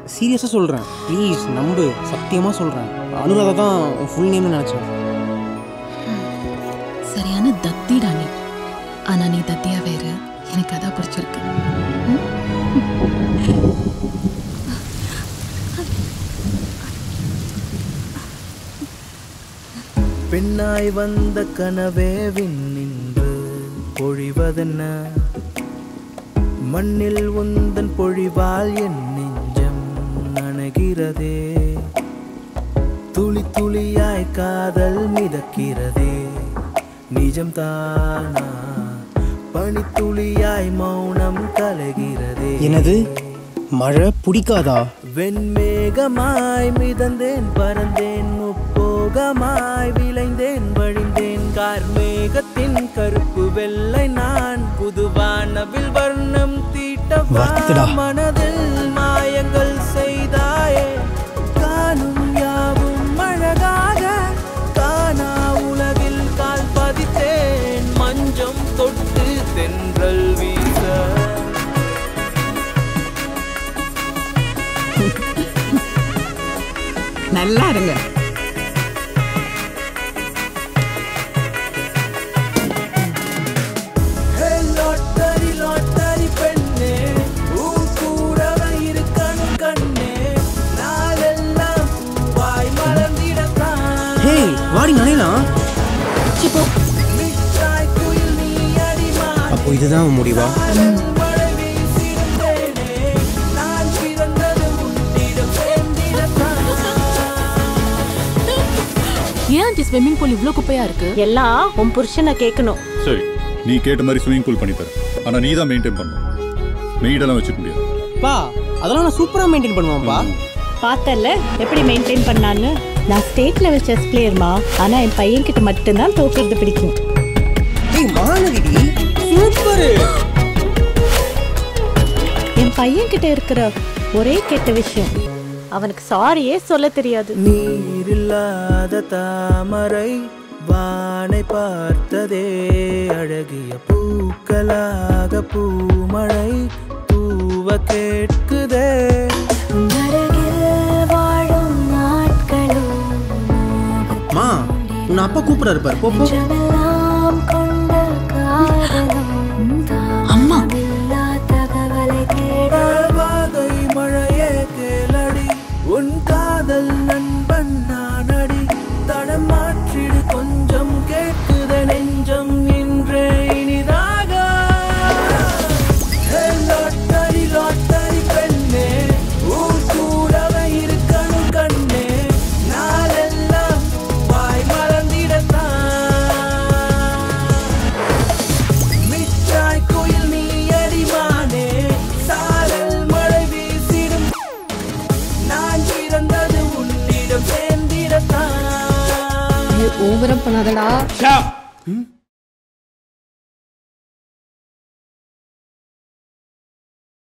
சீரியஸாக சொல்கிறேன் ப்ளீஸ் நம்பு சத்தியமாக சொல்கிறேன் அனுராதா தான் ஃபுல் நேம்னு நினச்சேன் சரியான தத்திடா நீ ஆனா நீ தத்தியா வேற எனக்கு அதான் பிடிச்சிருக்கு பெண்ணாய் வந்த கனவே விண்ணின்று பொழிவதென்ன மண்ணில் உந்தன் பொழிவால் என் நெஞ்சம் நனைகிறதே துளி துளியாய் காதல் மிதக்கிறதே நிஜம் தானா பனித்துளியாய் மௌனம் கலகிறதே என்னது மழை பிடிக்காதா வெண்மேகமாய் மிதந்தேன் பறந்தேன் முப்போகமாய் விளைந்தேன் வழிந்தேன் கார்மேகத்தின் கருப்பு வெள்ளை நான் புதுவானவில் வர்ணம் தீட்டவா வருத்தடா. மனதில் மாயங்கள் செய்தாயே காணும் யாவும் அழகாக காணா உலகில் கால் பதித்தேன் மஞ்சம் தொட்டு தென்றல் வீச நல்லா இருங்க ஹே லாட்டரி லாட்டரி பெண்ணே உன் கூடவே இருக்கணும் கண்ணே நாளெல்லாம் பூவாய் மலர்ந்திடத்தான் ஹே வாடி நனையலாம் மிட்டாய் குயில் நீ அடிமா அப்போ இதுதான் உன் முடிவா மழை வீசிடுந்தேனே நான் பிறந்தது உன்னிடம் சேர்ந்திடத்தான் ஏன் ஆண்டி ஸ்விம்மிங் பூல் இவ்ளோ குப்பையா இருக்கு எல்லாம் உன் புருஷனை கேட்கணும் சரி நீ கேட்ட மாதிரி ஸ்விமிங் பூல் பண்ணி தரேன் ஆனா நீ தான் மெயின்டைன் பண்ணணும் மெய்டெல்லாம் வச்சுக்க முடியாது பா அதெல்லாம் நான் சூப்பராக மெயின்டைன் பண்ணுவேன்ப்பா பார்த்தல எப்படி மெயின்டைன் பண்ணான்னு நான் ஸ்டேட் லெவல் செஸ் பிளேயர்மா ஆனா என் பையன்கிட்ட மட்டும்தான் தோக்குறது பிடிக்கும் ஏய் மாலதிடி சூப்பரு என் பையன்கிட்ட இருக்கிற ஒரே கெட்ட விஷயம் அவனுக்கு சாரியே சொல்ல தெரியாது நீரில்லாத தாமரை வானை பார்த்ததே அழகிய பூக்களாக பூமழை தூவ கேட்குதே மா உன்னை அப்பா கூப்பிடாரு பாரு போ போ அம்மா வாகை மழையே கேளடி உன் காதல் நண்பன் நானடி தடம் மாற்றிடு கொஞ்சம் கேட்குத நெஞ்சம் இன்றே இனிதாக ஹே, லாட்டரி லாட்டரி பெண்ணே உன் கூடவே இருக்கணும் கண்ணே நாளெல்லாம் வாய் மறந்திடத்தான் மிட்டாய் கோயில் நீ அடிமானே சாரல் மழை வீசிடும் நான் பிறந்தது உன்னிடம் சேர்ந்திடத்தான் ஓவரம் பண்ணாதடா ம்